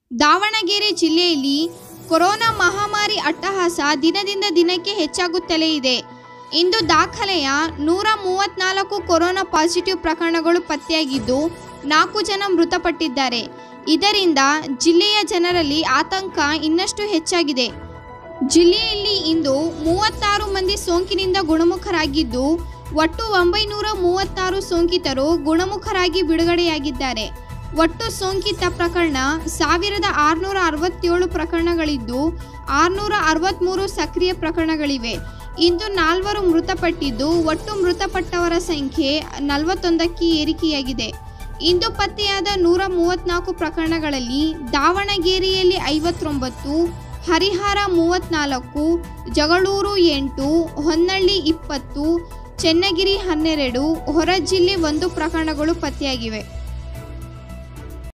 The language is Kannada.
ದಾವಣಗೆರೆ ಜಿಲ್ಲೆಯಲ್ಲಿ ಕೊರೋನಾ ಮಹಾಮಾರಿ ಅಟ್ಟಹಾಸ ದಿನದಿಂದ ದಿನಕ್ಕೆ ಹೆಚ್ಚಾಗುತ್ತಲೇ ಇದೆ ಇಂದು ದಾಖಲೆಯ ನೂರ ಮೂವತ್ನಾಲ್ಕು ಕೊರೋನಾ ಪಾಸಿಟಿವ್ ಪ್ರಕರಣಗಳು ಪತ್ತೆಯಾಗಿದ್ದು ನಾಲ್ಕು ಜನ ಮೃತಪಟ್ಟಿದ್ದಾರೆ ಇದರಿಂದ ಜಿಲ್ಲೆಯ ಜನರಲ್ಲಿ ಆತಂಕ ಇನ್ನಷ್ಟು ಹೆಚ್ಚಾಗಿದೆ ಜಿಲ್ಲೆಯಲ್ಲಿ ಇಂದು ಮೂವತ್ತಾರು ಮಂದಿ ಸೋಂಕಿನಿಂದ ಗುಣಮುಖರಾಗಿದ್ದು ಒಟ್ಟು ಒಂಬೈನೂರ ಮೂವತ್ತಾರು ಸೋಂಕಿತರು ಗುಣಮುಖರಾಗಿ ಬಿಡುಗಡೆಯಾಗಿದ್ದಾರೆ ಒಟ್ಟು ಸೋಂಕಿತ ಪ್ರಕರಣ ಸಾವಿರದ ಆರುನೂರ ಅರವತ್ತೇಳು ಪ್ರಕರಣಗಳಿದ್ದು ಆರುನೂರ ಅರವತ್ತ್ಮೂರು ಸಕ್ರಿಯ ಪ್ರಕರಣಗಳಿವೆ ಇಂದು ನಾಲ್ವರು ಮೃತಪಟ್ಟಿದ್ದು ಒಟ್ಟು ಮೃತಪಟ್ಟವರ ಸಂಖ್ಯೆ ನಲವತ್ತೊಂದಕ್ಕೆ ಏರಿಕೆಯಾಗಿದೆ ಇಂದು ಪತ್ತೆಯಾದ ನೂರ ಮೂವತ್ನಾಲ್ಕು ಪ್ರಕರಣಗಳಲ್ಲಿ ದಾವಣಗೆರೆಯಲ್ಲಿ ಐವತ್ತೊಂಬತ್ತು ಹರಿಹರ ಮೂವತ್ನಾಲ್ಕು ಜಗಳೂರು ಎಂಟು ಹೊನ್ನಳ್ಳಿ ಇಪ್ಪತ್ತು ಚೆನ್ನಗಿರಿ ಹನ್ನೆರಡು ಹೊರ ಜಿಲ್ಲೆ ಒಂದು ಪ್ರಕರಣಗಳು ಪತ್ತೆಯಾಗಿವೆ